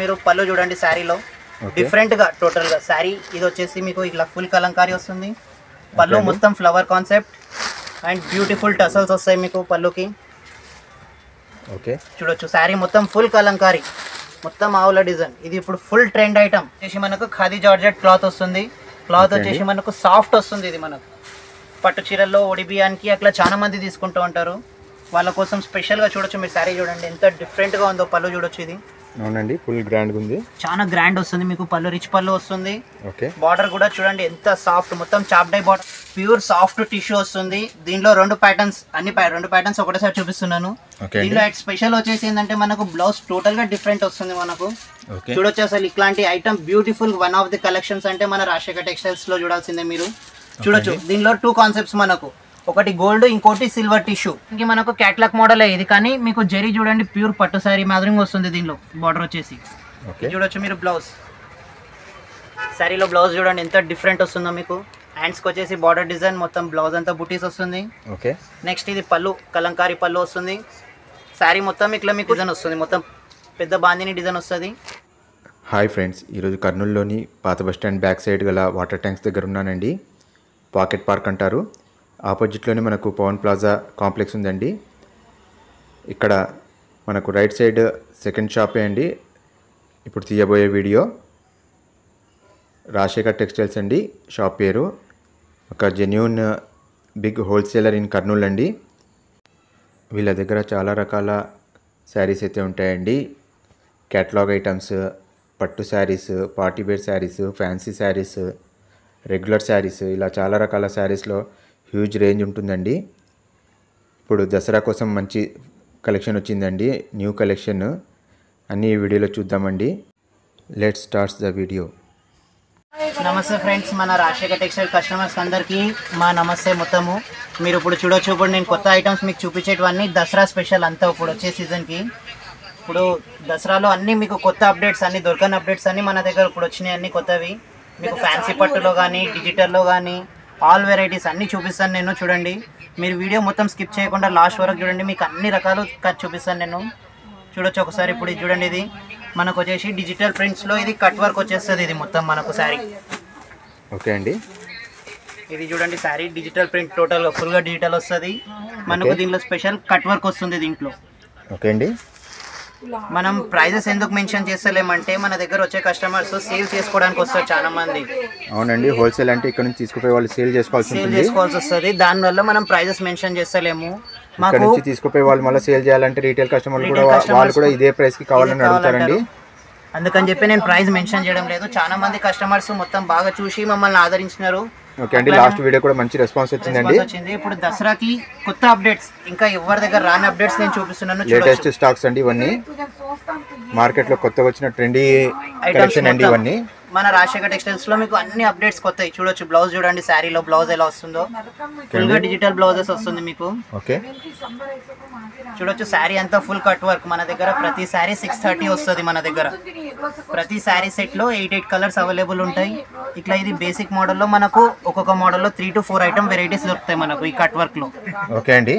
మీరు పళ్ళు చూడండి శారీలో Okay. డిఫరెంట్ గా టోటల్ గా శారీ ఇది వచ్చేసి మీకు ఇట్లా ఫుల్ కలంకారీ వస్తుంది పళ్ళు Okay అండి. మొత్తం flower concept and beautiful tassels వస్తాయి మీకు పళ్ళుకి ఓకే చూడొచ్చు శారీ మొత్తం ఫుల్ కలంకారీ మొత్తం ఆవుల డిజైన్ ఇది ఇప్పుడు ఫుల్ ట్రెండ్ ఐటమ్ వచ్చేసి మనకు ఖాదీ జార్జెట్ క్లాత్ వస్తుంది క్లాత్ Okay వచ్చేసి అండి. మనకు సాఫ్ట్ వస్తుంది ఇది మనకు పట్టు చీరల్లో ఒడి బియ్యానికి అట్లా చాలా మంది తీసుకుంటూ ఉంటారు వాళ్ళ కోసం స్పెషల్గా చూడొచ్చు మీరు శారీ చూడండి ఎంత డిఫరెంట్గా ఉందో పళ్ళు చూడొచ్చు ఇది అవునండి ఫుల్ గ్రాండ్గా ఉంది చాలా గ్రాండ్ వస్తుంది మీకు పళ్ళు రిచ్ పళ్ళు వస్తుంది ఓకే బార్డర్ కూడా చూడండి ఎంత సాఫ్ట్ మొత్తం చాప్ dye border pure soft tissue వస్తుంది దీనిలో రెండు ప్యాటర్న్స్ అన్ని pa- రెండు ప్యాటర్న్స్ ఒకటేసారి చూపిస్తున్నాను ఓకే అండి. దీనిలో స్పెషల్ వచ్చేసి ఏంటంటే మనకు బ్లౌజ్ టోటల్ గా డిఫరెంట్ వస్తుంది మనకు ఓకే చూడొచ్చు అసలు ఇట్లాంటి item beautiful one of the collections అంటే మన రాజశేఖర్ టెక్స్టైల్స్ లో చూడాల్సిందే మీరు చూడొచ్చు దీనిలో టూ కాన్సెప్ట్స్ మనకు ఒకటి గోల్డ్ ఇంకోటి సిల్వర్ టిష్యూ ఇంక మనకు క్యాట్లాక్ మోడల్ ఇది కానీ మీకు జరీ చూడండి ప్యూర్ పట్టు సారీ మాదిరిగా వస్తుంది దీనిలో బార్డర్ వచ్చేసి ఓకే ఇది చూడొచ్చు మీరు బ్లౌజ్ శారీలో బ్లౌజ్ చూడండి ఎంత డిఫరెంట్ వస్తుందో మీకు హ్యాండ్స్కి వచ్చేసి బార్డర్ డిజైన్ మొత్తం బ్లౌజ్ అంతా బుటీస్ వస్తుంది ఓకే నెక్స్ట్ ఇది పళ్ళు కలంకారీ పళ్ళు వస్తుంది శారీ మొత్తం ఇట్లా మీకు డిజైన్ వస్తుంది మొత్తం పెద్ద బాందిని డిజైన్ వస్తుంది హాయ్ ఫ్రెండ్స్ ఈరోజు కర్నూలులోని పాత బస్ స్టాండ్ బ్యాక్ సైడ్ గల వాటర్ ట్యాంక్స్ దగ్గర ఉన్నానండి పాకెట్ పార్క్ అంటారు ఆపోజిట్లోనే మనకు పవన్ ప్లాజా కాంప్లెక్స్ ఉందండి ఇక్కడ మనకు రైట్ సైడ్ సెకండ్ షాపే అండి ఇప్పుడు తీయబోయే వీడియో రాజశేఖర్ టెక్స్టైల్స్ అండి షాప్ పేరు ఒక genuine big wholesaler in Kurnool అండి వీళ్ళ దగ్గర చాలా రకాల శారీస్ అయితే ఉంటాయండి క్యాటలాగ్ ఐటమ్స్ పట్టు saris party wear saris fancy saris regular saris ఇలా చాలా రకాల శారీస్లో హ్యూజ్ రేంజ్ ఉంటుందండి ఇప్పుడు దసరా కోసం మంచి కలెక్షన్ వచ్చిందండి న్యూ కలెక్షన్ అన్ని ఈ వీడియోలో చూద్దామండి లెట్ స్టార్ట్స్ ద వీడియో నమస్తే ఫ్రెండ్స్ మన రాజశేఖర్ టెక్స్టైల్ కస్టమర్స్ అందరికీ మా నమస్తే మొత్తము మీరు ఇప్పుడు చూడొచ్చు ఇప్పుడు నేను కొత్త ఐటమ్స్ మీకు చూపించేటివన్నీ దసరా స్పెషల్ అంతా ఇప్పుడు వచ్చే సీజన్కి ఇప్పుడు దసరాలో అన్ని మీకు కొత్త అప్డేట్స్ అన్ని దొరకని అప్డేట్స్ అన్ని మన దగ్గర ఇప్పుడు వచ్చినాయి అన్ని కొత్తవి మీకు ఫ్యాన్సీ పట్టులో కానీ డిజిటల్లో కానీ ఆల్ వెరైటీస్ అన్ని చూపిస్తాను నేను చూడండి మీరు వీడియో మొత్తం స్కిప్ చేయకుండా లాస్ట్ వరకు చూడండి మీకు అన్ని రకాలు కట్ చూపిస్తాను నేను చూడొచ్చు ఒకసారి ఇప్పుడు ఇది చూడండి ఇది మనకు వచ్చేసి డిజిటల్ ప్రింట్స్లో ఇది కట్ వర్క్ వచ్చేస్తుంది ఇది మొత్తం మనకు శారీ ఓకే అండి ఇది చూడండి శారీ డిజిటల్ ప్రింట్ టోటల్ ఫుల్గా డిజిటల్ వస్తుంది మనకు Okay. దీనిలో స్పెషల్ కట్ వర్క్ వస్తుంది దీంట్లో ఓకే అండి మనం ప్రైజెస్ ఎందుకు మెన్షన్ చేస్తలేమంటే మన దగ్గర వచ్చే కస్టమర్స్ సేల్ చేసుకోవడానికి వస్తారు చాలా మంది అవునండి హోల్సేల్ అంటే ఇక్కడ నుంచి తీసుకుపోయి వాళ్ళు సేల్ చేసుకోవాల్సి సేల్ ఉంటుంది చేసుకోవాల్సి వస్తుంది దానివల్ల మనం ప్రైజెస్ మెన్షన్ చేస్తలేము ఇక్కడ మాకు నుంచి తీసుకుపోయి వాళ్ళు మళ్ళీ సేల్ చేయాలంటే రీటైల్ కస్టమర్లు కూడా Retail వా- customers వాళ్ళు కూడా ఇదే ప్రైస్ కి కావాలని ఇదే అడుగుతారండి కావాలంటారు. అందుకని చెప్పి నేను ప్రైస్ మెన్షన్ చేయడం లేదు చాలా మంది కస్టమర్స్ మొత్తం బాగా చూసి మమ్మల్ని ఆదరించినారు ఓకే అండి లాస్ట్ వీడియో కూడా మంచి రెస్పాన్స్ వచ్చిందండి రెస్పాన్స్ వచ్చింది ఇప్పుడు దసరాకి కొత్త అప్డేట్స్ ఇంకా ఎవరి దగ్గర రాని అప్డేట్స్ నేను చూపిస్తున్నాను చూడొచ్చు లేటెస్ట్ స్టాక్స్ అండి ఇవన్నీ మార్కెట్ లో కొత్తగా వచ్చిన ట్రెండీ ఐటమ్స్ కలెక్షన్ అండి ఇవన్నీ మన రాజశేఖర్ టెక్స్టైల్స్ లో మీకు అన్ని అప్డేట్స్ కొత్తవి చూడొచ్చు బ్లౌజ్ చూడండి శారీలో బ్లౌజ్ ఎలా వస్తుందో ఫుల్ గా డిజిటల్ బ్లౌజెస్ వస్తుంది మీకు ఓకే చూడొచ్చు శారీ అంతా ఫుల్ కట్ వర్క్ మన దగ్గర ప్రతి శారీ సిక్స్ థర్టీ వస్తుంది మన దగ్గర ప్రతి శారీ సెట్ లో ఎయిట్ ఎయిట్ కలర్స్ అవైలబుల్ ఉంటాయి ఇట్లా ఇది బేసిక్ మోడల్లో మనకు ఒక్కొక్క మోడల్లో three to four item varieties దొరుకుతాయి మనకు ఈ కట్ వర్క్ లో ఓకే అండి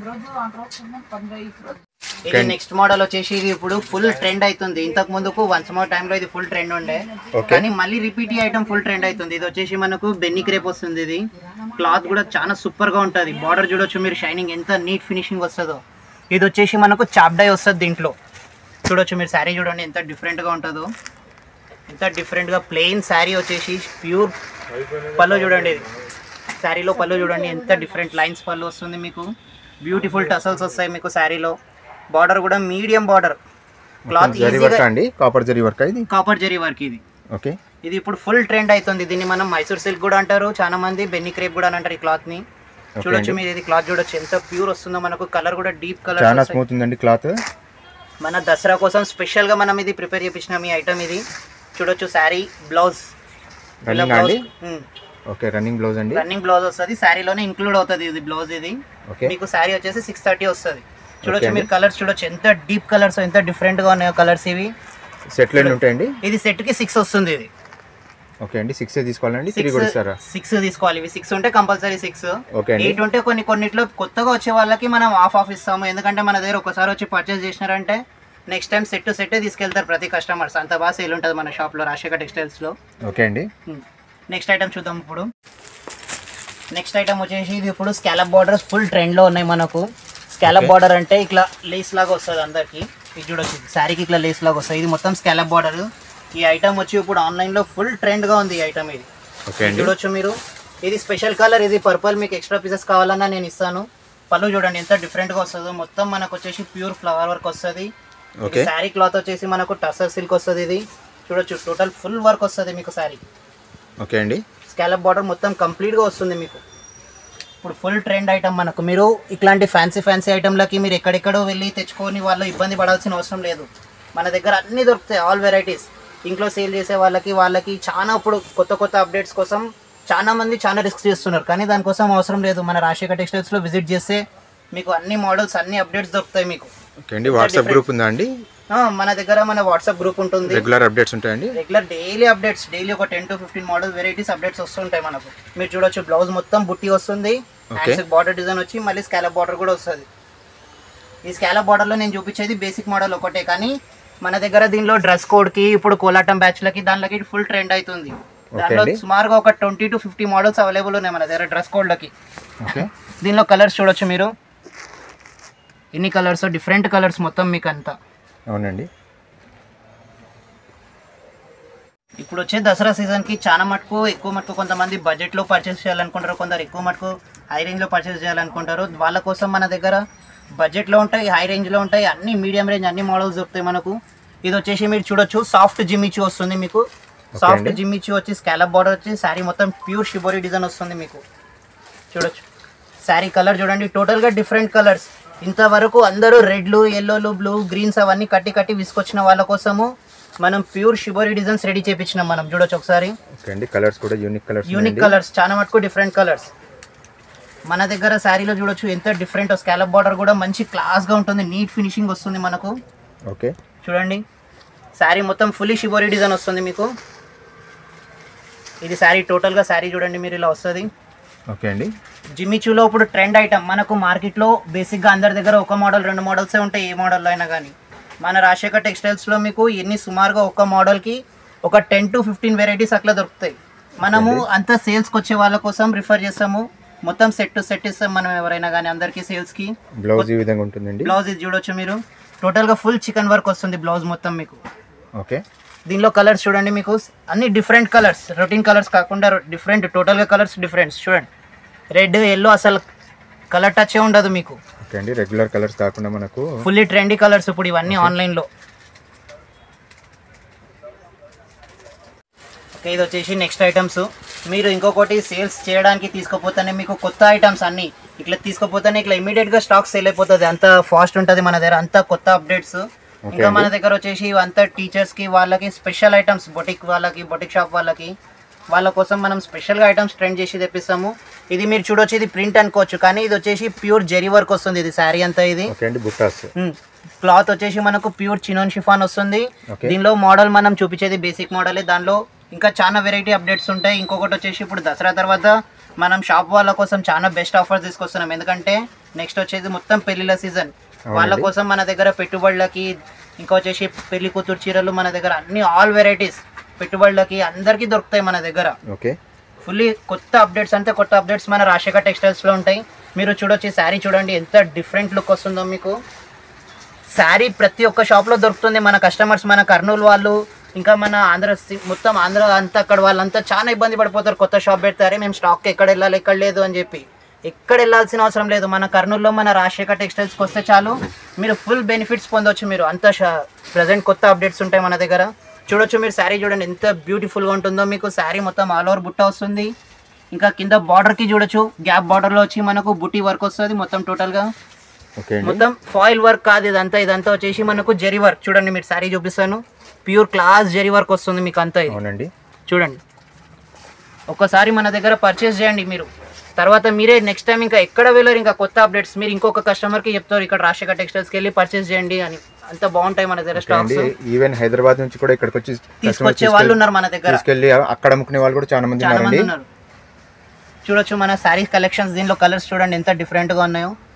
ఇది నెక్స్ట్ మోడల్ వచ్చేసి ఇది ఇప్పుడు ఫుల్ ట్రెండ్ అవుతుంది ఇంతకు ముందుకు వన్స్ మోర్ టైమ్ లో ఇది ఫుల్ ట్రెండ్ ఉండే Okay. కానీ మళ్ళీ రిపీట్ ఈ ఐటమ్ ఫుల్ ట్రెండ్ అవుతుంది ఇది వచ్చేసి మనకు బెన్ని క్రేప్ వస్తుంది ఇది క్లాత్ కూడా చాలా సూపర్ గా ఉంటుంది బార్డర్ చూడొచ్చు మీరు షైనింగ్ ఎంత నీట్ ఫినిషింగ్ వస్తుందో ఇది వచ్చేసి మనకు చాప్డై వస్తుంది దీంట్లో చూడొచ్చు మీరు శారీ చూడండి ఎంత డిఫరెంట్ గా ఉంటుందో ఎంత డిఫరెంట్ గా ప్లెయిన్ శారీ వచ్చేసి ప్యూర్ పళ్ళు చూడండి ఇది శారీలో పళ్ళు చూడండి ఎంత డిఫరెంట్ లైన్స్ పళ్ళు వస్తుంది మీకు బ్యూటిఫుల్ టసల్స్ వస్తాయి మీకు శారీలో బార్డర్ కూడా medium border cloth zari work ఈజీగా అండి కాపర్ జరీ వర్క్ ఇది కాపర్ జరీ వర్క్ ఇది ఓకే ఇది ఇప్పుడు ఫుల్ ట్రెండ్ అవుతుంది దీన్ని మనం మైసూర్ సిల్క్ కూడా అంటారు చాలా మంది బెన్ని క్రేప్ కూడా అని అంటారు ఈ క్లాత్ ని చూడొచ్చు మీరు ఇది క్లాత్ చూడొచ్చు ఎంత ప్యూర్ వస్తుందో మనకు కలర్ కూడా డీప్ చాలా కలర్ స్మూత్ ఉందండి క్లాత్ మన దసరా కోసం స్పెషల్ గా మనం ఇది ప్రిపేర్ చేపించినాం ఈ ఐటమ్ ఇది చూడొచ్చు శారీ బ్లౌజ్ రన్నింగ్ అండి ఓకే రన్నింగ్ బ్లౌజ్ అండి రన్నింగ్ బ్లౌజ్ వస్తుంది శారీలోనే ఇంక్లూడ్ అవుతుంది ఇది బ్లౌజ్ ఇది ఓకే మీకు శారీ వచ్చేసి సిక్స్ థర్టీ వస్తుంది చూడొచ్చు అండి. మీరు కలర్స్ చూడొచ్చు ఎంత డీప్ కలర్స్ ఎంత డిఫరెంట్ గా ఉన్నాయో కలర్స్ ఇవి సెట్లు ఎన్ని ఉంటాయండి ఇది సెట్ కి సిక్స్ వస్తుంది ఇది ఓకే అండి సిక్స్ తీసుకోవాలండి త్రీ సిక్స్ కూడా ఇస్తారా సిక్స్ తీసుకోవాలి ఇవి సిక్స్ ఉంటే కంపల్సరీ సిక్స్ ఓకే అండి ఎయిట్ ఉంటే కొన్ని కొన్నిట్లో కొత్తగా వచ్చే వాళ్ళకి మనం ఆఫ్ ఆఫ్ ఇస్తాము ఎందుకంటే మన దగ్గర ఒకసారి వచ్చి పర్చేస్ చేసినారంటే next time set to set తీసుకెళ్తారు ప్రతి కస్టమర్స్ అంత బాగా సేల్ ఉంటుంది మన షాప్లో రాజశేఖర్ టెక్స్టైల్స్లో ఓకే అండి నెక్స్ట్ ఐటమ్ చూద్దాం ఇప్పుడు నెక్స్ట్ ఐటమ్ వచ్చేసి ఇది ఇప్పుడు స్కాలప్ బార్డర్స్ ఫుల్ ట్రెండ్లో ఉన్నాయి మనకు స్కాలప్ Okay. బార్డర్ అంటే ఇట్లా లేస్ లాగా వస్తుంది అందరికి ఇది చూడొచ్చు శారీకి ఇట్లా లేస్ లాగా వస్తుంది ఇది మొత్తం స్కాలప్ బార్డర్ ఈ ఐటమ్ వచ్చి ఇప్పుడు ఆన్లైన్లో ఫుల్ ట్రెండ్గా ఉంది ఈ ఐటమ్ ఇది ఓకే అండి చూడొచ్చు మీరు ఇది స్పెషల్ కలర్ ఇది పర్పల్ మీకు ఎక్స్ట్రా పీసెస్ కావాలన్నా నేను ఇస్తాను పళ్ళు చూడండి ఎంత డిఫరెంట్గా వస్తుందో మొత్తం మనకు వచ్చేసి ప్యూర్ ఫ్లవర్ వర్క్ వస్తుంది ఓకే శారీ క్లాత్ వచ్చేసి మనకు టసర్ సిల్క్ వస్తుంది ఇది చూడొచ్చు టోటల్ ఫుల్ వర్క్ వస్తుంది మీకు శారీ ఓకే అండి స్కాలప్ బార్డర్ మొత్తం కంప్లీట్గా వస్తుంది మీకు ఇప్పుడు ఫుల్ ట్రెండ్ ఐటమ్ మనకు మీరు ఇట్లాంటి ఫ్యాన్సీ ఫ్యాన్సీ ఐటమ్లకి మీరు ఎక్కడెక్కడో వెళ్ళి తెచ్చుకొని వాళ్ళు ఇబ్బంది పడాల్సిన అవసరం లేదు మన దగ్గర అన్నీ దొరుకుతాయి ఆల్ వెరైటీస్ ఇంట్లో సేల్ చేసే వాళ్ళకి వాళ్ళకి చాలా ఇప్పుడు కొత్త కొత్త అప్డేట్స్ కోసం చాలా మంది చాలా రిస్క్ చేస్తున్నారు కానీ దానికోసం అవసరం లేదు మన రాజశేఖర్ టెక్స్టైల్స్లో విజిట్ చేస్తే మీకు అన్ని మోడల్స్ అన్ని అప్డేట్స్ దొరుకుతాయి మీకు ఓకే అండి వాట్సాప్ గ్రూప్ ఉందా అండి ఆ, మన దగ్గర మన వాట్సాప్ గ్రూప్ ఉంటుంది రెగ్యులర్ అప్డేట్స్ ఉంటాయండి రెగ్యులర్ డైలీ అప్డేట్స్ డైలీ ఒక ten to fifteen model varieties updates వస్తుంటాయి మనకు మీరు చూడొచ్చు బ్లౌజ్ మొత్తం బుట్టి వస్తుంది Okay. బార్డర్ డిజైన్ వచ్చి మళ్ళీ స్కాలప్ బార్డర్ కూడా వస్తుంది ఈ స్కాలప్ బార్డర్లో నేను చూపించేది బేసిక్ మోడల్ ఒకటే కానీ మన దగ్గర దీనిలో డ్రెస్ కోడ్కి ఇప్పుడు కోలాటం బ్యాచ్లకి దానిలోకి ఫుల్ ట్రెండ్ అవుతుంది దానిలో అండి. సుమారుగా ఒక twenty to fifty models available ఉన్నాయి మన దగ్గర డ్రెస్ కోడ్లకి ఓకే దీనిలో కలర్స్ చూడొచ్చు మీరు ఎన్ని కలర్స్ డిఫరెంట్ కలర్స్ మొత్తం మీకు అంతా అవునండి ఇప్పుడు వచ్చే దసరా సీజన్కి చాలా మటుకు ఎక్కువ మటుకు కొంతమంది బడ్జెట్లో పర్చేస్ చేయాలనుకుంటారు కొందరు ఎక్కువ మటుకు హై రేంజ్లో పర్చేస్ చేయాలనుకుంటారు వాళ్ళ కోసం మన దగ్గర బడ్జెట్లో ఉంటాయి హై రేంజ్లో ఉంటాయి అన్ని మీడియం రేంజ్ అన్ని మోడల్స్ దొరుకుతాయి మనకు ఇది వచ్చేసి మీరు చూడొచ్చు సాఫ్ట్ జిమ్మిచ్చి వస్తుంది మీకు సాఫ్ట్ అండి. జిమ్మిచ్చి వచ్చి స్కాలప్ బార్డర్ వచ్చి శారీ మొత్తం ప్యూర్ షిబోరీ డిజైన్ వస్తుంది మీకు చూడొచ్చు శారీ కలర్ చూడండి టోటల్గా డిఫరెంట్ కలర్స్ ఇంతవరకు అందరూ రెడ్లు ఎల్లోలు బ్లూ గ్రీన్స్ అవన్నీ కట్టి కట్టి విసుకొచ్చిన వాళ్ళ కోసము మనం ప్యూర్ షిబోరీ డిజైన్స్ రెడీ చేపించినాం మనం చూడొచ్చు ఒకసారి ఓకే అండి కలర్స్ కూడా యూనిక్ కలర్స్ యూనిక్ కలర్స్ చాలా మటుకు డిఫరెంట్ కలర్స్ మన దగ్గర శారీలో చూడొచ్చు ఎంత డిఫరెంట్ స్కాలప్ బార్డర్ కూడా మంచి క్లాస్గా ఉంటుంది నీట్ ఫినిషింగ్ వస్తుంది మనకు ఓకే చూడండి శారీ మొత్తం ఫుల్లీ షిబోరీ డిజైన్ వస్తుంది మీకు ఇది శారీ టోటల్గా శారీ చూడండి మీరు ఇలా వస్తుంది ఓకే అండి జిమ్మిచూలో ఇప్పుడు ట్రెండ్ ఐటమ్ మనకు మార్కెట్లో బేసిక్గా అందరి దగ్గర ఒక మోడల్ రెండు మోడల్సే ఉంటాయి ఏ మోడల్లో అయినా కానీ మన రాజశేఖర్ టెక్స్టైల్స్లో మీకు ఎన్ని సుమారుగా ఒక మోడల్కి ఒక టెన్ టు ఫిఫ్టీన్ వెరైటీస్ అట్లా దొరుకుతాయి మనము అంత సేల్స్కి వచ్చే వాళ్ళ కోసం రిఫర్ చేస్తాము మొత్తం సెట్ టు సెట్ ఇస్తాం మనం ఎవరైనా కానీ అందరికీ సేల్స్కి బ్లౌజ్ ఈ విధంగా ఉంటుందండి బ్లౌజ్ ఇది చూడొచ్చు మీరు టోటల్గా ఫుల్ చికెన్ వర్క్ వస్తుంది బ్లౌజ్ మొత్తం మీకు ఓకే దీనిలో కలర్స్ చూడండి మీకు అన్ని డిఫరెంట్ కలర్స్ రొటీన్ కలర్స్ కాకుండా డిఫరెంట్ టోటల్గా కలర్స్ డిఫరెంట్స్ చూడండి రెడ్ ఎల్లో అసలు కలర్ టచ్ ఉండదు మీకు ఓకే అండి రెగ్యులర్ కలర్స్ కాకుండా మనకు ఫుల్లీ ట్రెండీ కలర్స్ ఇప్పుడు ఇవన్నీ ఆన్లైన్లో ఓకే ఇది వచ్చేసి నెక్స్ట్ ఐటమ్స్ మీరు ఇంకొకటి సేల్స్ చేయడానికి తీసుకుపోతేనే మీకు కొత్త ఐటమ్స్ అన్ని ఇట్లా తీసుకుపోతేనే ఇట్లా ఇమీడియట్గా స్టాక్ సేల్ అయిపోతుంది అంత ఫాస్ట్ ఉంటుంది మన దగ్గర అంత కొత్త అప్డేట్స్ ఇంకా మన దగ్గర వచ్చేసి ఇవంతా టీచర్స్కి వాళ్ళకి స్పెషల్ ఐటమ్స్ బొటిక్ వాళ్ళకి బొటిక్ షాప్ వాళ్ళకి వాళ్ళ కోసం మనం స్పెషల్గా ఐటమ్స్ ట్రెండ్ చేసి తెప్పిస్తాము ఇది మీరు చూడొచ్చు ఇది ప్రింట్ అనుకోవచ్చు కానీ ఇది వచ్చేసి ప్యూర్ జెరీ వర్క్ వస్తుంది ఇది శారీ అంతా ఇది ఓకే అండి బుట్టాస్ క్లాత్ వచ్చేసి మనకు ప్యూర్ చినోన్ షిఫాన్ వస్తుంది Okay. దీనిలో మోడల్ మనం చూపించేది బేసిక్ మోడలే దానిలో ఇంకా చాలా వెరైటీ అప్డేట్స్ ఉంటాయి ఇంకొకటి వచ్చేసి ఇప్పుడు దసరా తర్వాత మనం షాప్ వాళ్ళ కోసం చాలా బెస్ట్ ఆఫర్స్ తీసుకొస్తున్నాం ఎందుకంటే నెక్స్ట్ వచ్చేది మొత్తం పెళ్లిళ్ళ సీజన్ వాళ్ళ అవునండి. కోసం మన దగ్గర పెట్టుబడులకి ఇంకా వచ్చేసి పెళ్లి కూతురు చీరలు మన దగ్గర అన్ని ఆల్ వెరైటీస్ పెట్టుబడులకి అందరికీ దొరుకుతాయి మన దగ్గర ఓకే ఫుల్లీ కొత్త అప్డేట్స్ అంతే కొత్త అప్డేట్స్ మన రాజశేఖర్ టెక్స్టైల్స్లో ఉంటాయి మీరు చూడొచ్చు శారీ చూడండి ఎంత డిఫరెంట్ లుక్ వస్తుందో మీకు శారీ ప్రతి ఒక్క షాప్లో దొరుకుతుంది మన కస్టమర్స్ మన కర్నూలు వాళ్ళు ఇంకా మన ఆంధ్ర సి- మొత్తం ఆంధ్ర అంతా అక్కడ వాళ్ళంతా చాలా ఇబ్బంది పడిపోతారు కొత్త షాప్ పెడతారే మేము స్టాక్ ఎక్కడ వెళ్ళాలి ఎక్కడ లేదు అని చెప్పి ఎక్కడ వెళ్ళాల్సిన అవసరం లేదు మన కర్నూలులో మన రాజశేఖర్ టెక్స్టైల్స్కి వస్తే చాలు మీరు ఫుల్ బెనిఫిట్స్ పొందొచ్చు మీరు అంత ప్రజెంట్ కొత్త అప్డేట్స్ ఉంటాయి మన దగ్గర చూడొచ్చు మీరు శారీ చూడండి ఎంత బ్యూటిఫుల్గా ఉంటుందో మీకు శారీ మొత్తం ఆల్ ఓవర్ బుట్ట వస్తుంది ఇంకా కింద బార్డర్కి చూడొచ్చు గ్యాప్ బార్డర్లో వచ్చి మనకు బుట్టి వర్క్ వస్తుంది మొత్తం టోటల్గా ఓకే అండి మొత్తం ఫాయిల్ వర్క్ కాదు ఇదంతా ఇదంతా వచ్చేసి మనకు జెరీ వర్క్ చూడండి మీరు శారీ చూపిస్తాను ప్యూర్ క్లాస్ జెరీ వర్క్ వస్తుంది మీకు అంతా ఇది అవునండి చూడండి ఒక్కసారి మన దగ్గర పర్చేస్ చేయండి మీరు తర్వాత మీరే నెక్స్ట్ టైం ఇంకా ఎక్కడ వెళ్ళారు ఇంకా కొత్త అప్డేట్స్ మీరు ఇంకొక కస్టమర్కి చెప్తారు ఇక్కడ రాజశేఖర్ టెక్స్టైల్స్కి వెళ్ళి పర్చేస్ చేయండి అని అంత బాగుంటాయి మన దగ్గర ఓకే అండి స్టాక్స్ ఈవెన్ హైదరాబాద్ నుంచి కూడా ఇక్కడికి వచ్చి customers తీసుకొచ్చే వాళ్ళు ఉన్నారు మన దగ్గర తీసుకెళ్ళి అక్కడ అమ్ముకునే వాళ్ళు కూడా చాలా మంది చాలా మంది ఉన్నారండి ఉన్నారు చూడొచ్చు మన శారీస్ కలెక్షన్స్ దీనిలో కలర్స్ చూడండి ఎంత డిఫరెంట్గా ఉన్నాయో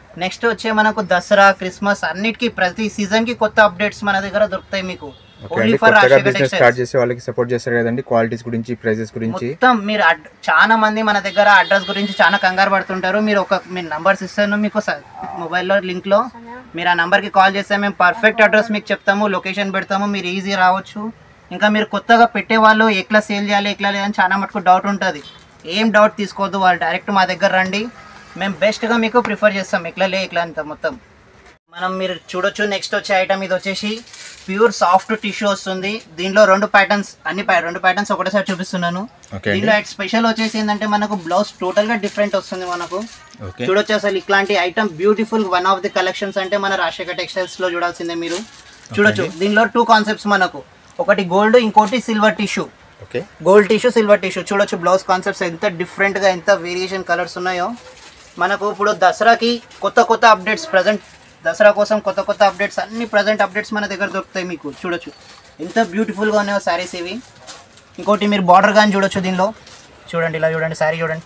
నెక్స్ట్ వచ్చే మనకు దసరా క్రిస్మస్ అన్నిటికీ ప్రతి సీజన్ కి కొత్త అప్డేట్స్ మన దగ్గర దొరుకుతాయి మీకు ఓకే ఓన్లీ అండి ఫర్ కొత్తగా రాజశేఖర్ బిజినెస్ టెక్స్టైల్స్ స్టార్ట్ చేసే వాళ్ళకి సపోర్ట్ చేస్తారు కదండి క్వాలిటీస్ గురించి ప్రైజెస్ గురించి మొత్తం మీరు అడ్- చాలా మంది మన దగ్గర అడ్రస్ గురించి చాలా కంగారు పడుతుంటారు మీరు ఒక మీ నంబర్స్ ఇస్తాను మీకు స- మొబైల్లో లింక్లో మీరు ఆ నంబర్కి కాల్ చేస్తే మేము పర్ఫెక్ట్ అడ్రస్ మీకు చెప్తాము లొకేషన్ పెడతాము మీరు ఈజీ రావచ్చు ఇంకా మీరు కొత్తగా పెట్టే వాళ్ళు ఎట్లా సేల్ చేయాలి ఎట్లా లేదని చాలా మటుకు డౌట్ ఉంటుంది ఏం డౌట్ తీసుకోవద్దు వాళ్ళు డైరెక్ట్ మా దగ్గర రండి మేము బెస్ట్గా మీకు ప్రిఫర్ చేస్తాం ఎట్లా లే ఎట్లా అంత మొత్తం మనం మీరు చూడొచ్చు నెక్స్ట్ వచ్చే ఐటమ్ ఇది వచ్చేసి ప్యూర్ సాఫ్ట్ టిష్యూ వస్తుంది దీనిలో రెండు ప్యాటర్న్స్ అన్ని pa- రెండు ప్యాటర్న్స్ ఒకటేసారి చూపిస్తున్నాను ఓకే అండి దీనిలో స్పెషల్ వచ్చేసి ఏంటంటే మనకు బ్లౌజ్ టోటల్ గా డిఫరెంట్ వస్తుంది మనకు ఓకే చూడొచ్చు అసలు ఇట్లాంటి item beautiful one of the collections అంటే మన రాజశేఖర్ టెక్స్టైల్స్ లో చూడాల్సిందే మీరు చూడొచ్చు దీనిలో టూ కాన్సెప్ట్స్ మనకు ఒకటి గోల్డ్ ఇంకోటి silver tissue okay gold tissue silver tissue చూడొచ్చు బ్లౌజ్ కాన్సెప్ట్స్ ఎంత డిఫరెంట్గా ఎంత వేరియేషన్ కలర్స్ ఉన్నాయో మనకు ఇప్పుడు దసరాకి కొత్త కొత్త అప్డేట్స్ ప్రజెంట్ దసరా కోసం కొత్త కొత్త అప్డేట్స్ అన్ని ప్రజెంట్ అప్డేట్స్ మన దగ్గర దొరుకుతాయి మీకు చూడొచ్చు ఎంత బ్యూటిఫుల్గా ఉన్నాయో శారీస్ ఇవి ఇంకోటి మీరు బార్డర్ కానీ చూడొచ్చు దీనిలో చూడండి ఇలా చూడండి శారీ చూడండి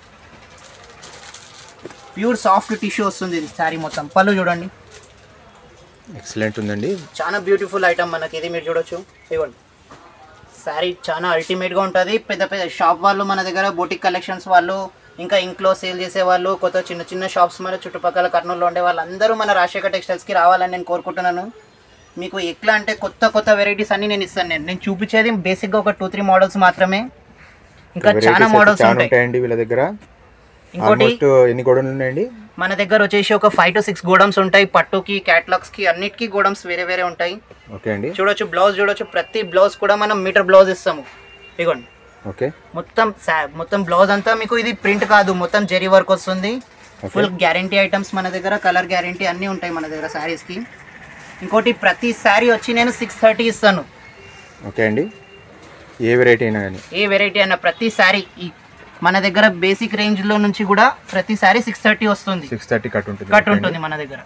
ప్యూర్ సాఫ్ట్ టిష్యూ వస్తుంది ఇది శారీ మొత్తం పళ్ళు చూడండి ఎక్సలెంట్ ఉందండి చాలా బ్యూటిఫుల్ ఐటమ్ మనకి ఇది మీరు చూడొచ్చు ఇవ్వండి శారీ చాలా అల్టిమేట్గా ఉంటుంది పెద్ద పెద్ద షాప్ వాళ్ళు మన దగ్గర బొటిక్ కలెక్షన్స్ వాళ్ళు ఇంకా ఇంట్లో సేల్ చేసే వాళ్ళు కొత్త చిన్న చిన్న షాప్స్ మన చుట్టుపక్కల కర్నూలులో ఉండే వాళ్ళందరూ మన రాజశేఖర్ టెక్స్టైల్స్కి రావాలని నేను కోరుకుంటున్నాను మీకు ఎట్లా అంటే కొత్త కొత్త వెరైటీస్ అన్ని నేను ఇస్తాను నేను నేను చూపించేది బేసిక్గా ఒక టూ త్రీ మోడల్స్ మాత్రమే ఇంకా Varieties చాలా అయితే మోడల్స్ చాలా ఉంటాయి ఉంటాయండి వీళ్ళ దగ్గర ఇంకోటి ఆల్మోస్ట్ ఎన్ని గోడలు ఉన్నాయండి మన దగ్గర వచ్చేసి ఒక ఫైవ్ టు సిక్స్ గోడమ్స్ ఉంటాయి పట్టుకి క్యాటలాగ్స్కి అన్నిటికీ గోడమ్స్ వేరే వేరే ఉంటాయి ఓకే అండి చూడొచ్చు బ్లౌజ్ చూడొచ్చు ప్రతి బ్లౌజ్ కూడా మనం మీటర్ బ్లౌజ్ ఇస్తాము ఇగోండి ఓకే మొత్తం సా- మొత్తం బ్లౌజ్ అంతా మీకు ఇది ప్రింట్ కాదు మొత్తం జెరీ వర్క్ వస్తుంది ఫుల్ గ్యారంటీ ఐటమ్స్ మన దగ్గర కలర్ గ్యారంటీ అన్నీ ఉంటాయి మన దగ్గర శారీస్కి ఇంకోటి ప్రతి శారీ వచ్చి నేను సిక్స్ థర్టీ ఇస్తాను ఓకే అండి ఏ వెరైటీ అయినా కానీ ఏ వెరైటీ అన్న ప్రతి శారీ ఈ మన దగ్గర బేసిక్ రేంజ్లో నుంచి కూడా ప్రతి శారీ సిక్స్ థర్టీ వస్తుంది సిక్స్ థర్టీ కట్ ఉంటుంది కట్ ఓకే అండి. ఉంటుంది మన దగ్గర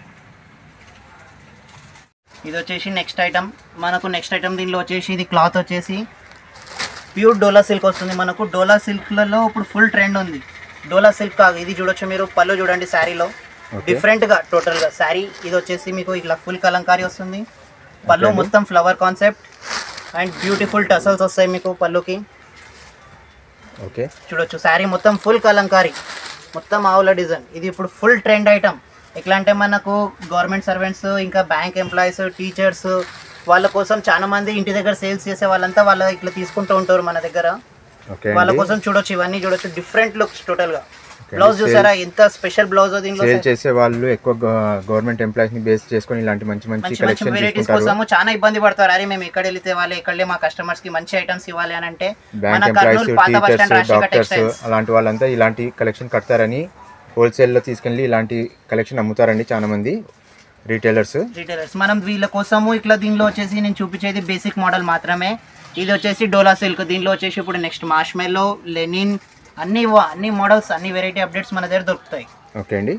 ఇది వచ్చేసి నెక్స్ట్ ఐటమ్ మనకు నెక్స్ట్ ఐటమ్ దీనిలో వచ్చేసి ఇది క్లాత్ వచ్చేసి ప్యూర్ డోలా సిల్క్ వస్తుంది మనకు డోలా సిల్క్లలో ఇప్పుడు ఫుల్ ట్రెండ్ ఉంది డోలా సిల్క్ కాదు ఇది చూడొచ్చు మీరు పళ్ళు చూడండి శారీలో Okay. డిఫరెంట్గా టోటల్గా శారీ ఇది వచ్చేసి మీకు ఇట్లా ఫుల్ కలంకారీ వస్తుంది పళ్ళు అండి. మొత్తం flower concept and beautiful tassels వస్తాయి మీకు పళ్ళుకి ఓకే చూడొచ్చు శారీ మొత్తం ఫుల్ కలంకారీ మొత్తం ఆవుల డిజైన్ ఇది ఇప్పుడు ఫుల్ ట్రెండ్ ఐటమ్ ఎట్లా అంటే మనకు గవర్నమెంట్ సర్వెంట్స్ ఇంకా బ్యాంక్ ఎంప్లాయీస్ టీచర్స్ వాళ్ళ కోసం చాలా మంది ఇంటి దగ్గర సేల్స్ చేసే వాళ్ళంతా వాళ్ళ ఇట్లా తీసుకుంటూ ఉంటారు మన దగ్గర ఓకే వాళ్ళ అండి కోసం చూడొచ్చు ఇవన్నీ చూడొచ్చు డిఫరెంట్ లుక్స్ టోటల్ గా Okay, బ్లౌజ్ sale- చూసారా ఎంత స్పెషల్ బ్లౌజ్ దీనిలో సేల్ చేసే వాళ్ళు ఎక్కువ గవర్నమెంట్ ఎంప్లాయీస్ ని బేస్ చేసుకొని ఇలాంటి మంచి మంచి మంచి మంచి కలెక్షన్ వెరైటీస్ తీసుకుంటారు కోసము చాలా ఇబ్బంది పడతారు అరే మేము ఎక్కడ వెళ్తే వాళ్ళు ఎక్కడలే మా కస్టమర్స్ కి మంచి ఐటమ్స్ ఇవ్వాలి అని అంటే మన బ్యాంక్ ఎంప్లాయీస్ కర్నూలు పాత bus stand teachers Rajasekhar doctors textiles అలాంటి వాళ్ళంతా ఇలాంటి కలెక్షన్ కడతారని హోల్సేల్లో తీసుకెళ్ళి ఇలాంటి కలెక్షన్ అమ్ముతారండి చాలా మంది రీటైలర్స్ రిటైలర్స్ మనం వీళ్ళ కోసము ఇట్లా దీనిలో వచ్చేసి నేను చూపించేది బేసిక్ మోడల్ మాత్రమే ఇది వచ్చేసి డోలా సిల్క్ దీనిలో వచ్చేసి ఇప్పుడు నెక్స్ట్ మార్ష్మెల్లో లెనిన్ అన్ని వ- అన్ని మోడల్స్ అన్ని వెరైటీ అప్డేట్స్ మన దగ్గర దొరుకుతాయి ఓకే అండి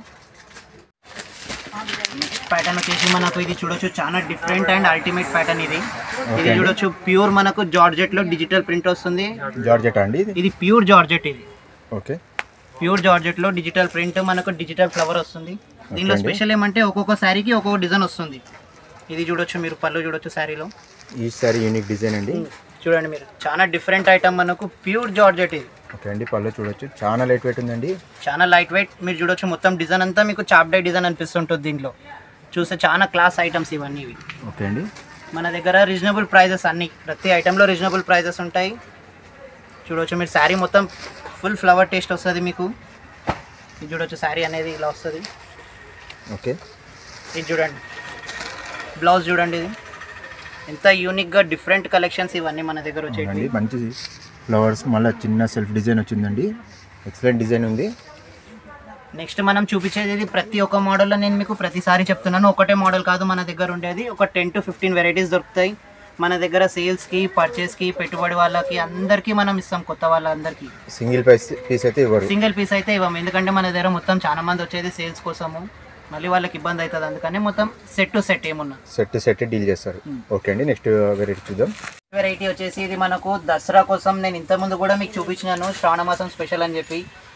నెక్స్ట్ ప్యాటర్న్ వచ్చేసి మనకు ఇది చూడొచ్చు చాలా డిఫరెంట్ అండ్ అల్టిమేట్ ప్యాటర్న్ ఇది ఇది Okay. చూడొచ్చు ప్యూర్ మనకు జార్జెట్ లో డిజిటల్ ప్రింట్ వస్తుంది జార్జెట్ అండి ఇది ఇది ప్యూర్ జార్జెట్ ఇది ఓకే ప్యూర్ జార్జెట్ లో డిజిటల్ ప్రింట్ మనకు డిజిటల్ ఫ్లవర్ వస్తుంది దీనిలో అండి. స్పెషల్ ఏమంటే ఒక్కొక్క శారీకి ఒక్కొక్క డిజైన్ వస్తుంది ఇది చూడొచ్చు మీరు పళ్ళు చూడొచ్చు శారీలో ఈ సారీ యూనిక్ డిజైన్ అండి చూడండి మీరు చాలా డిఫరెంట్ ఐటమ్ మనకు ప్యూర్ జార్జెట్ ఇది ఓకే అండి పళ్ళు చూడొచ్చు చాలా లైట్ వెయిట్ ఉందండి చాలా లైట్ వెయిట్ మీరు చూడొచ్చు మొత్తం డిజైన్ అంతా మీకు చాప్ డై డిజైన్ అనిపిస్తుంటుంది దీంట్లో చూస్తే చాలా క్లాస్ ఐటమ్స్ ఇవన్నీ ఇవి ఓకే అండి మన దగ్గర రీజనబుల్ ప్రైజెస్ అన్ని ప్రతి ఐటెంలో రీజనబుల్ ప్రైజెస్ ఉంటాయి చూడొచ్చు మీరు శారీ మొత్తం ఫుల్ ఫ్లవర్ టేస్ట్ వస్తుంది మీకు ఇది చూడొచ్చు శారీ అనేది ఇలా వస్తుంది ఓకే ఇది చూడండి బ్లౌజ్ చూడండి ఇది ఎంత యూనిక్గా డిఫరెంట్ కలెక్షన్స్ ఇవన్నీ మన దగ్గర వచ్చేవి అవునండి మంచి ఫ్లవర్స్ మళ్ళీ చిన్న సెల్ఫ్ డిజైన్ వచ్చిందండి ఎక్సలెంట్ డిజైన్ ఉంది నెక్స్ట్ మనం చూపించేది ఇది ప్రతి ఒక్క మోడల్లో నేను మీకు ప్రతిసారి చెప్తున్నాను ఒకటే మోడల్ కాదు మన దగ్గర ఉండేది ఒక టెన్ టు ఫిఫ్టీన్ వెరైటీస్ దొరుకుతాయి మన దగ్గర సేల్స్కి పర్చేస్కి పెట్టుబడి వాళ్ళకి అందరికీ మనం ఇస్తాం కొత్త వాళ్ళందరికీ సింగిల్ పీస్ పీస్ అయితే ఇవ్వరు సింగిల్ పీస్ అయితే ఇవ్వము ఎందుకంటే మన దగ్గర మొత్తం చాలా మంది వచ్చేది సేల్స్ కోసము మళ్ళీ వాళ్ళకి ఇబ్బంది అవుతుంది అందుకని మొత్తం సెట్ టు సెట్ ఏమున్నా సెట్ సెట్ డీల్ చేస్తారు ఓకే అండి నెక్స్ట్ వెరైటీ చూద్దాం వెరైటీ వచ్చేసి ఇది మనకు దసరా కోసం నేను ఇంతకుముందు కూడా మీకు చూపించినాను శ్రావణ మాసం స్పెషల్ అని చెప్పి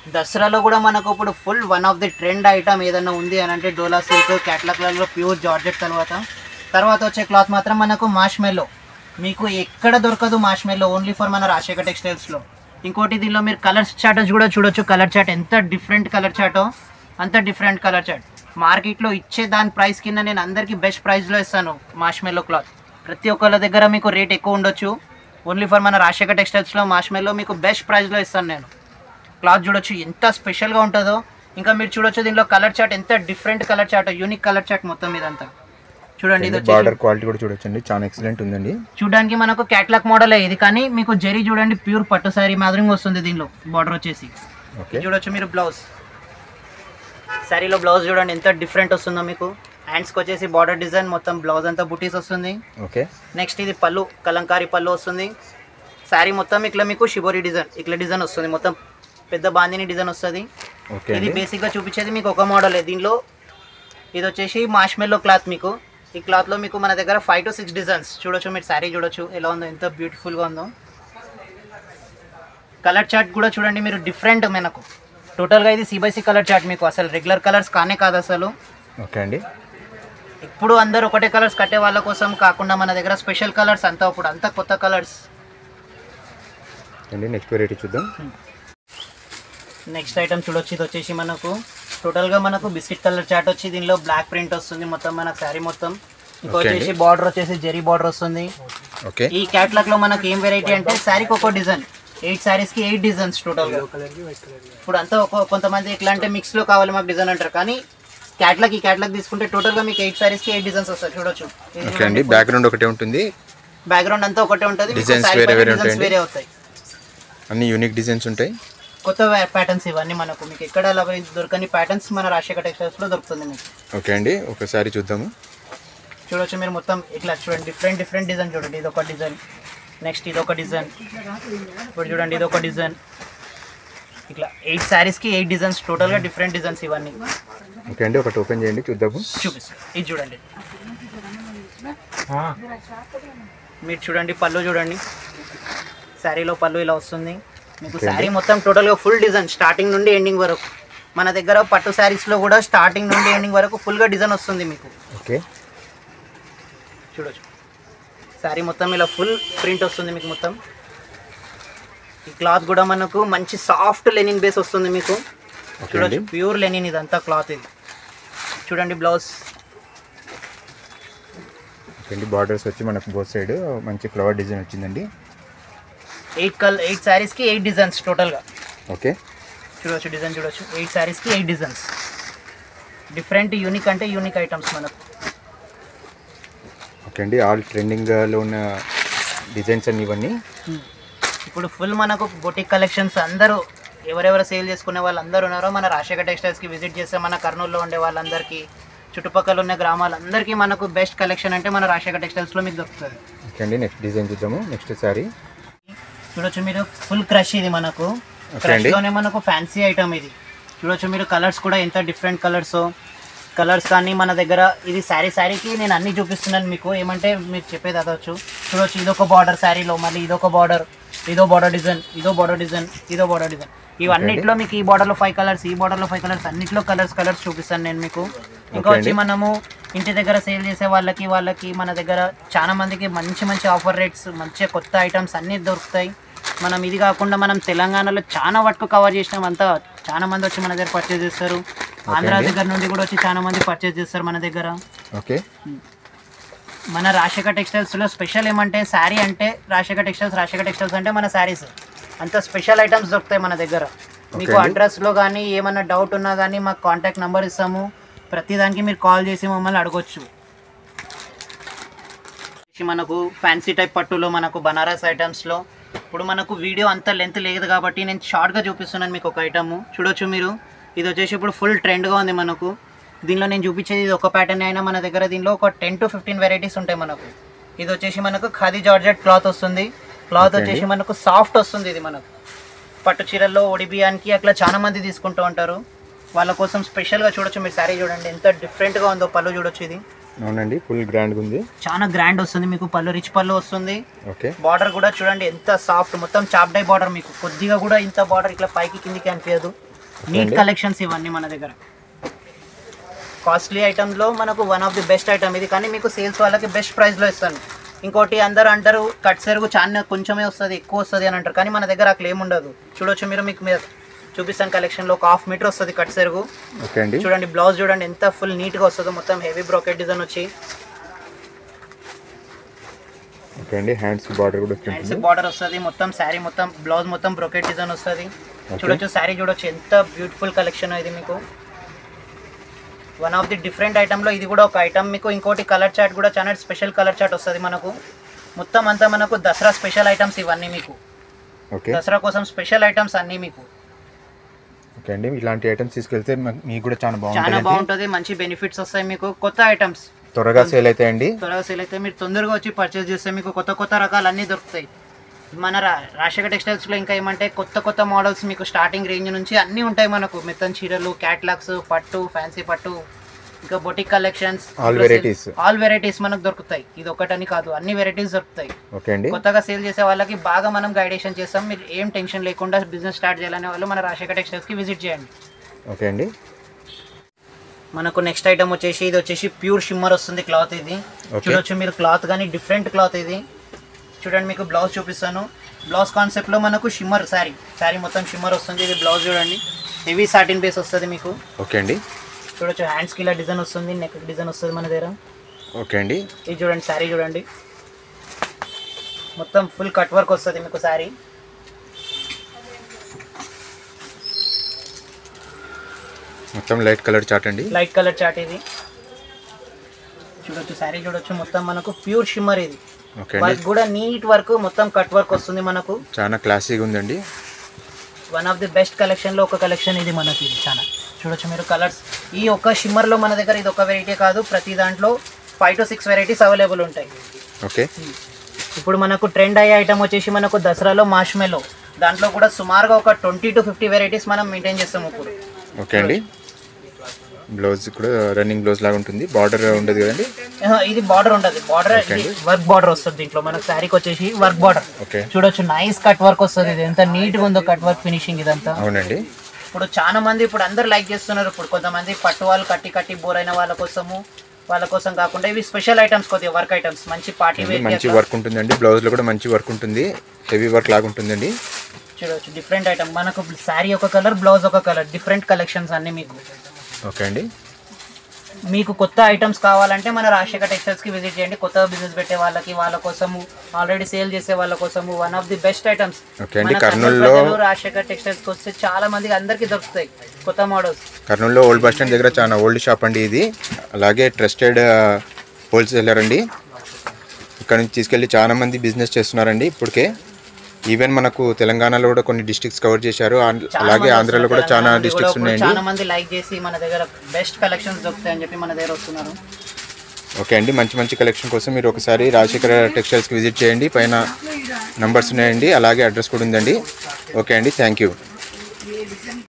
దసరాలో కూడా మనకు ఇప్పుడు full one of the trend item ఏదైనా ఉంది అని అంటే డోలా సిల్క్ క్యాట్లాగ్ కలర్లో ప్యూర్ జార్జెట్ తర్వాత తర్వాత వచ్చే క్లాత్ మాత్రం మనకు మాష్మెల్లో మీకు ఎక్కడ దొరకదు మాష్మెల్లో ఓన్లీ ఫర్ మన రాజశేఖర్ టెక్స్టైల్స్లో ఇంకోటి దీనిలో మీరు కలర్స్ చార్ట్ కూడా చూడొచ్చు కలర్ చార్ట్ ఎంత డిఫరెంట్ కలర్ చార్టో అంత డిఫరెంట్ కలర్ చార్ట్ మార్కెట్లో ఇచ్చే దాని ప్రైస్ కింద నేను అందరికీ బెస్ట్ ప్రైస్లో ఇస్తాను మాష్మెల్లో క్లాత్ ప్రతి ఒక్కళ్ళ దగ్గర మీకు రేట్ ఎక్కువ ఉండొచ్చు ఓన్లీ ఫర్ మన రాజశేఖర్ టెక్స్టైల్స్లో మాష్మెల్లో మీకు బెస్ట్ ప్రైస్లో ఇస్తాను నేను క్లాత్ చూడొచ్చు ఎంత స్పెషల్గా ఉంటుందో ఇంకా మీరు చూడొచ్చు దీనిలో కలర్ చార్ట్ ఎంత different colour chart unique colour chart మొత్తం ఇదంతా చూడండి ఇది వచ్చేసి బార్డర్ క్వాలిటీ కూడా చూడొచ్చండి చాలా ఎక్సలెంట్ ఉందండి చూడడానికి మనకు క్యాట్లాక్ మోడల్ ఇది కానీ మీకు జరీ చూడండి ప్యూర్ పట్టు సారీ మాదిరిగా వస్తుంది దీనిలో బార్డర్ వచ్చేసి ఓకే ఇది చూడొచ్చు మీరు బ్లౌజ్ శారీలో బ్లౌజ్ చూడండి ఎంత డిఫరెంట్ వస్తుందో మీకు హ్యాండ్స్కి వచ్చేసి బార్డర్ డిజైన్ మొత్తం బ్లౌజ్ అంతా బుటీస్ వస్తుంది ఓకే నెక్స్ట్ ఇది పళ్ళు కలంకారీ పళ్ళు వస్తుంది శారీ మొత్తం ఇట్లా మీకు షిబోరి డిజైన్ ఇట్లా డిజైన్ వస్తుంది మొత్తం పెద్ద బాందిని డిజైన్ వస్తుంది ఓకే ఇది అండి బేసిక్గా చూపించేది మీకు ఒక మోడల్ దీనిలో ఇది వచ్చేసి మాష్మెల్లో క్లాత్ మీకు ఈ క్లాత్లో మీకు మన దగ్గర ఫైవ్ టు సిక్స్ డిజైన్స్ చూడొచ్చు మీరు శారీ చూడొచ్చు ఎలా ఉందో ఎంత బ్యూటిఫుల్గా ఉందో కలర్ చార్ట్ కూడా చూడండి మీరు డిఫరెంట్ మనకు టోటల్గా ఇది సిబైసి కలర్ చార్ట్ మీకు అసలు రెగ్యులర్ కలర్స్ కానే కాదు అసలు ఓకే అండి ఇప్పుడు అందరు ఒకటే కలర్స్ కట్టే వాళ్ళ కోసం కాకుండా మన దగ్గర స్పెషల్ కలర్స్ అంతా ఇప్పుడు అంతా కొత్త కలర్స్ అండి నెక్స్ట్ వెరైటీ చూద్దాం నెక్స్ట్ ఐటమ్ చూడొచ్చు ఇది వచ్చేసి మనకు టోటల్గా మనకు బిస్కెట్ కలర్ చాట్ వచ్చి దీనిలో బ్లాక్ ప్రింట్ వస్తుంది మొత్తం మన శారీ మొత్తం ఇంకా Okay వచ్చేసి బార్డర్ వచ్చేసి జెరీ బార్డర్ వస్తుంది ఓకే ఈ క్యాట్లాగ్ లో మనకి ఏం వెరైటీ అంటే శారీకి ఒక్కో డిజైన్ ఎయిట్ శారీస్ కి ఎయిట్ డిజైన్స్ టోటల్ గా ఇప్పుడు అంతా ఒక కొంతమంది ఎట్లా అంటే మిక్స్ లో కావాలి మాకు డిజైన్ అంటారు కానీ క్యాట్లాగ్ ఈ క్యాట్లాగ్ తీసుకుంటే టోటల్ గా మీకు ఎయిట్ శారీస్ కి ఎయిట్ డిజైన్స్ వస్తాయి చూడొచ్చు ఓకే అండి బ్యాక్గ్రౌండ్ ఒకటే ఉంటుంది బ్యాక్గ్రౌండ్ అంతా ఒకటే ఉంటుంది మీకు Designs saree వేరే పైన వేరే designs ఉంటాయండి? వేరే అవుతాయి అన్ని యూనిక్ డిజైన్స్ ఉంటాయి కొత్త ప్యాటర్న్స్ ఇవన్నీ మనకు మీకు ఎక్కడ అలా దొరకని ప్యాటర్న్స్ మన రాజశేఖర్ టెక్స్టైల్స్ లో దొరుకుతుంది మీకు ఓకే అండి ఒకసారి చూద్దాము చూడొచ్చు మీరు మొత్తం ఇట్లా చూడండి డిఫరెంట్ డిఫరెంట్ డిజైన్ చూడండి ఇది ఒక డిజైన్ నెక్స్ట్ ఇది ఒక డిజైన్ ఇప్పుడు చూడండి ఇది ఒక డిజైన్ ఇట్లా ఎయిట్ శారీస్కి ఎయిట్ డిజైన్స్ టోటల్గా డిఫరెంట్ డిజైన్స్ ఇవన్నీ ఓకే అండి ఒకటి ఓపెన్ చేయండి చూద్దాము చూపిస్తాను ఇది చూడండి మీరు చూడండి పళ్ళు చూడండి శారీలో పళ్ళు ఇలా వస్తుంది మీకు Okay. శారీ మొత్తం టోటల్గా ఫుల్ డిజైన్ స్టార్టింగ్ నుండి ఎండింగ్ వరకు మన దగ్గర పట్టు శారీస్లో కూడా స్టార్టింగ్ నుండి ఎండింగ్ వరకు ఫుల్గా డిజైన్ వస్తుంది మీకు ఓకే చూడొచ్చు శారీ మొత్తం ఇలా ఫుల్ ప్రింట్ వస్తుంది మీకు మొత్తం ఈ క్లాత్ కూడా మనకు మంచి సాఫ్ట్ లెనిన్ బేస్ వస్తుంది మీకు ఓకే అండి చూడొచ్చు ప్యూర్ లెనిన్ ఇదంతా క్లాత్ ఇది చూడండి బ్లౌజ్ ఓకే అండి బార్డర్స్ వచ్చి మనకు బోత్ సైడ్ మంచి ఫ్లవర్ డిజైన్ వచ్చిందండి ఎయిట్ కల్ ఎయిట్ శారీస్కి ఎయిట్ డిజైన్స్ టోటల్గా ఓకే చూడొచ్చు డిజైన్ చూడొచ్చు ఎయిట్ శారీస్కి ఎయిట్ డిజైన్స్ డిఫరెంట్ యూనిక్ అంటే యూనిక్ ఐటమ్స్ మనకు ఓకే అండి ఆల్ ట్రెండింగ్లో ఉన్న డిజైన్స్ అన్ని ఇవన్నీ ఇప్పుడు ఫుల్ మనకు బొటిక్ కలెక్షన్స్ అందరూ ఎవరెవరు సేల్ చేసుకునే వాళ్ళందరూ ఉన్నారో మన రాజశేఖర్ టెక్స్టైల్స్కి విజిట్ చేస్తే మన కర్నూలులో ఉండే వాళ్ళందరికీ చుట్టుపక్కల ఉన్న గ్రామాలందరికీ మనకు బెస్ట్ కలెక్షన్ అంటే మన రాజశేఖర్ టెక్స్టైల్స్లో మీకు దొరుకుతుంది ఓకే అండి నెక్స్ట్ డిజైన్ చూద్దాము నెక్స్ట్ సారీ చూడొచ్చు మీరు ఫుల్ క్రష్ ఇది మనకు ఓకే క్రష్ అండి. లోనే మనకు ఫ్యాన్సీ ఐటమ్ ఇది చూడొచ్చు మీరు కలర్స్ కూడా ఎంత డిఫరెంట్ కలర్స్ కలర్స్ కానీ మన దగ్గర ఇది శారీ శారీకి నేను అన్ని చూపిస్తున్నాను మీకు ఏమంటే మీరు చెప్పేది అదవచ్చు చూడొచ్చు ఇదొక బార్డర్ శారీలో మళ్ళీ ఇదొక బార్డర్ ఇదో బార్డర్ డిజైన్ ఇదో బార్డర్ డిజైన్ ఇదో బార్డర్ డిజైన్ ఇవన్నిట్లో మీకు ఈ బార్డర్లో ఫైవ్ కలర్స్ ఈ బార్డర్లో ఫైవ్ కలర్స్ అన్నిట్లో కలర్స్ కలర్స్ చూపిస్తాను నేను మీకు ఇంకా ఓకే వచ్చి అండి. మనము ఇంటి దగ్గర సేల్ చేసే వాళ్ళకి వాళ్ళకి మన దగ్గర చాలా మందికి మంచి మంచి ఆఫర్ రేట్స్ మంచి కొత్త ఐటమ్స్ అన్నీ దొరుకుతాయి మనం ఇది కాకుండా మనం తెలంగాణలో చాలా వరకు కవర్ చేసినాం అంతా చాలా మంది వచ్చి మన దగ్గర పర్చేజ్ చేస్తారు ఆంధ్ర అండి. దగ్గర నుండి కూడా వచ్చి చాలా మంది పర్చేజ్ చేస్తారు మన దగ్గర ఓకే మన రాజశేఖర్ టెక్స్టైల్స్లో స్పెషల్ ఏమంటే శారీ అంటే రాజశేఖర్ టెక్స్టైల్స్ రాజశేఖర్ టెక్స్టైల్స్ అంటే మన శారీస్ అంత స్పెషల్ ఐటమ్స్ దొరుకుతాయి మన దగ్గర మీకు అండి. అడ్రస్లో కానీ ఏమన్నా డౌట్ ఉన్నా కానీ మాకు కాంటాక్ట్ నెంబర్ ఇస్తాము ప్రతిదానికి మీరు కాల్ చేసి మమ్మల్ని అడగొచ్చు వచ్చి మనకు ఫ్యాన్సీ టైప్ పట్టులో మనకు బనారస్ ఐటమ్స్లో ఇప్పుడు మనకు వీడియో అంత లెంత్ లేదు కాబట్టి నేను షార్ట్గా చూపిస్తున్నాను మీకు ఒక ఐటమ్ చూడొచ్చు మీరు ఇది వచ్చేసి ఇప్పుడు ఫుల్ ట్రెండ్గా ఉంది మనకు దీనిలో నేను చూపించేది ఇది ఒక ప్యాటర్న్ అయినా మన దగ్గర దీనిలో ఒక టెన్ టు ఫిఫ్టీన్ వెరైటీస్ ఉంటాయి మనకు ఇది వచ్చేసి మనకు ఖాదీ జార్జెట్ క్లాత్ వస్తుంది క్లాత్ Okay అండి. వచ్చేసి మనకు సాఫ్ట్ వస్తుంది ఇది మనకు పట్టు చీరల్లో ఒడి బియ్యానికి అట్లా చాలా మంది తీసుకుంటూ ఉంటారు వాళ్ళ కోసం స్పెషల్గా చూడొచ్చు మీరు శారీ చూడండి ఎంత డిఫరెంట్గా ఉందో పళ్ళు చూడొచ్చు ఇది అవునండి ఫుల్ గ్రాండ్గా ఉంది చాలా గ్రాండ్ వస్తుంది మీకు పళ్ళు రిచ్ పళ్ళు వస్తుంది ఓకే బార్డర్ కూడా చూడండి ఎంత సాఫ్ట్ మొత్తం చాప్ డై బార్డర్ మీకు కొద్దిగా కూడా ఇంత బార్డర్ ఇట్లా పైకి కిందికి అనిపించదు నీట్ కలెక్షన్స్ ఇవన్నీ మన దగ్గర కాస్ట్లీ ఐటమ్లో మనకు one of the best item ఇది కానీ మీకు సేల్స్ వాళ్ళకి బెస్ట్ ప్రైస్లో ఇస్తాను ఇంకోటి అందరూ అంటారు కట్ సెరుగు చాలా కొంచెమే వస్తుంది ఎక్కువ వస్తుంది అని అంటారు కానీ మన దగ్గర అట్లా ఏమి ఉండదు చూడొచ్చు మీరు మీకు మీద చూపిస్తాను కలెక్షన్లో ఒక హాఫ్ మీటర్ వస్తుంది కట్ సెరుగు ఓకే అండి చూడండి బ్లౌజ్ చూడండి ఎంత ఫుల్ నీట్గా వస్తుందో మొత్తం హెవీ బ్రోకెట్ డిజైన్ వచ్చి ఓకే అండి హ్యాండ్స్ బార్డర్ కూడా హ్యాండ్స్ వస్తుంటుంది బార్డర్ వస్తుంది మొత్తం శారీ మొత్తం బ్లౌజ్ మొత్తం బ్రోకెట్ డిజైన్ వస్తుంది చూడొచ్చు శారీ చూడొచ్చు ఎంత బ్యూటిఫుల్ కలెక్షన్ ఇది మీకు వన్ ఆఫ్ ది డిఫరెంట్ ఐటమ్లో ఇది కూడా ఒక ఐటమ్ మీకు ఇంకోటి కలర్ చార్ట్ కూడా చాలా స్పెషల్ కలర్ చార్ట్ వస్తుంది మనకు మొత్తం అంతా మనకు దసరా స్పెషల్ ఐటమ్స్ ఇవన్నీ మీకు ఓకే దసరా కోసం స్పెషల్ ఐటమ్స్ అన్నీ మీకు ఓకే అండి ఇలాంటి ఐటమ్స్ తీసుకెళ్తే మ- మీకు కూడా చాలా చాలా బాగుంటాయండి బాగుంటుంది మంచి బెనిఫిట్స్ వస్తాయి మీకు కొత్త ఐటమ్స్ త్వరగా సేల్ అవుతాయండి త్వరగా సేల్ అయితే మీరు తొందరగా వచ్చి పర్చేస్ చేస్తే మీకు కొత్త కొత్త రకాలు అన్నీ దొరుకుతాయి మన రా రాజశేఖర్ టెక్స్టైల్స్లో ఇంకా ఏమంటే కొత్త కొత్త మోడల్స్ మీకు స్టార్టింగ్ రేంజ్ నుంచి అన్నీ ఉంటాయి మనకు మెత్తన్ చీరలు క్యాట్లాగ్స్ పట్టు ఫ్యాన్సీ పట్టు ఇంకా boutique collections All varieties. All varieties మనకు దొరుకుతాయి ఇది ఒకటని కాదు అన్ని వెరైటీస్ దొరుకుతాయి ఓకే అండి కొత్తగా సేల్ చేసే వాళ్ళకి బాగా మనం గైడేషన్ చేస్తాం మీరు ఏం టెన్షన్ లేకుండా బిజినెస్ స్టార్ట్ చేయాలనే వాళ్ళు మన రాజశేఖర్ టెక్స్టైల్స్కి విజిట్ చేయండి ఓకే అండి మనకు నెక్స్ట్ ఐటమ్ వచ్చేసి ఇది వచ్చేసి ప్యూర్ షిమ్మర్ వస్తుంది క్లాత్ ఇది Okay. చూడొచ్చు మీరు క్లాత్ కానీ డిఫరెంట్ క్లాత్ ఇది చూడండి మీకు బ్లౌజ్ చూపిస్తాను బ్లౌజ్ కాన్సెప్ట్లో మనకు షిమ్మర్ శారీ శారీ మొత్తం షిమ్మర్ వస్తుంది ఇది బ్లౌజ్ చూడండి హెవీ సాటిన్ బేస్ వస్తుంది మీకు ఓకే అండి చూడొచ్చు హ్యాండ్స్కి ఇలా డిజైన్ వస్తుంది నెక్ డిజైన్ వస్తుంది మన దగ్గర ఓకే అండి ఇది చూడండి శారీ చూడండి మొత్తం ఫుల్ కట్ వర్క్ వస్తుంది మీకు శారీ మొత్తం లైట్ కలర్ చాట్ అండి లైట్ కలర్ చాట్ ఇది చూడొచ్చు శారీ చూడొచ్చు మొత్తం మనకు ప్యూర్ షిమ్మర్ ఇది ఓకే అండి వర్క్ కూడా నీట్ వర్క్ మొత్తం కట్ వర్క్ వస్తుంది మనకు చాలా క్లాసీగా ఉందండి one of the best collection లో ఒక కలెక్షన్ ఇది మనకి ఇది చాలా చూడొచ్చు మీరు కలర్స్ ఈ ఒక్క షిమ్మర్ లో మన దగ్గర ఇది ఒక వెరైటీ కాదు ప్రతి దాంట్లో five to six varieties available ఉంటాయి ఓకే ఇప్పుడు మనకు ట్రెండ్ అయ్యే ఐటమ్ వచ్చేసి మనకు దసరాలో మాష్మెలో దాంట్లో కూడా సుమారుగా ఒక ట్వంటీ టు ఫిఫ్టీ వెరైటీస్ మనం మెయింటైన్ చేస్తాం ఇప్పుడు ఓకే అండి బ్లౌజ్ కూడా రన్నింగ్ బ్లౌజ్ లాగా ఉంటుంది బార్డర్ ఉండదు కదండి ఆహా, ఇది బార్డర్ ఉండదు బార్డర్ ఇది వర్క్ బార్డర్ వస్తుంది దీంట్లో మనకు శారీకి వచ్చేసి వర్క్ బార్డర్ ఓకే చూడొచ్చు నైస్ కట్ వర్క్ వస్తుంది ఇది ఎంత నీట్ గా ఉందో కట్ వర్క్ ఫినిషింగ్ ఇదంతా అవునండి ఇప్పుడు చాలా మంది ఇప్పుడు అందరు లైక్ చేస్తున్నారు ఇప్పుడు కొంతమంది పట్టు వాళ్ళు కట్టి కట్టి బోర్ అయిన వాళ్ళ కోసము వాళ్ళ కోసం కాకుండా ఇవి స్పెషల్ ఐటమ్స్ కొద్దిగా వర్క్ ఐటమ్స్ మంచి పార్టీ వేర్ మంచి వర్క్ ఉంటుందండి బ్లౌజ్లో కూడా మంచి వర్క్ ఉంటుంది హెవీ వర్క్ లాగా ఉంటుందండి చూడవచ్చు డిఫరెంట్ ఐటమ్ మనకు శారీ ఒక కలర్ బ్లౌజ్ ఒక కలర్ డిఫరెంట్ కలెక్షన్స్ అన్ని మీకు ఓకే అండి మీకు కొత్త ఐటమ్స్ కావాలంటే మన రాజశేఖర్ టెక్స్టైల్స్ కి విజిట్ చేయండి కొత్త బిజినెస్ పెట్టే వాళ్ళకి వాళ్ళ కోసము ఆల్రెడీ సేల్ చేసే వాళ్ళ కోసము one of the best items okay అండి కర్నూలులో రాజశేఖర్ టెక్స్టైల్స్ కి వస్తే చాలా మందికి అందరికి దొరుకుతాయి కొత్త మోడల్స్ కర్నూలులో ఓల్డ్ బస్ స్టాండ్ దగ్గర చాలా ఓల్డ్ షాప్ అండి ఇది అలాగే ట్రస్టెడ్ హోల్సేలర్ అండి ఇక్కడ నుంచి తీసుకెళ్ళి చాలా మంది బిజినెస్ చేస్తున్నారండి ఇప్పటికే ఈవెన్ మనకు తెలంగాణలో కూడా కొన్ని డిస్ట్రిక్ట్స్ కవర్ చేశారు ఆన్- చాలా అలాగే మంది ఆంధ్రాలో కూడా వస్తారు. చాలా తెలంగాణ నుండి డిస్ట్రిక్ట్స్ కూడా ఉన్నాయండి చాలా మంది లైక్ చేసి మన దగ్గర బెస్ట్ కలెక్షన్స్ దొరుకుతాయని చెప్పి మన దగ్గర వస్తున్నారు ఓకే అండి మంచి మంచి కలెక్షన్ కోసం మీరు ఒకసారి రాజశేఖర టెక్స్టైల్స్కి విజిట్ చేయండి పైన నంబర్స్ ఉన్నాయండి అలాగే అడ్రస్ కూడా ఉందండి ఓకే అండి థ్యాంక్ యూ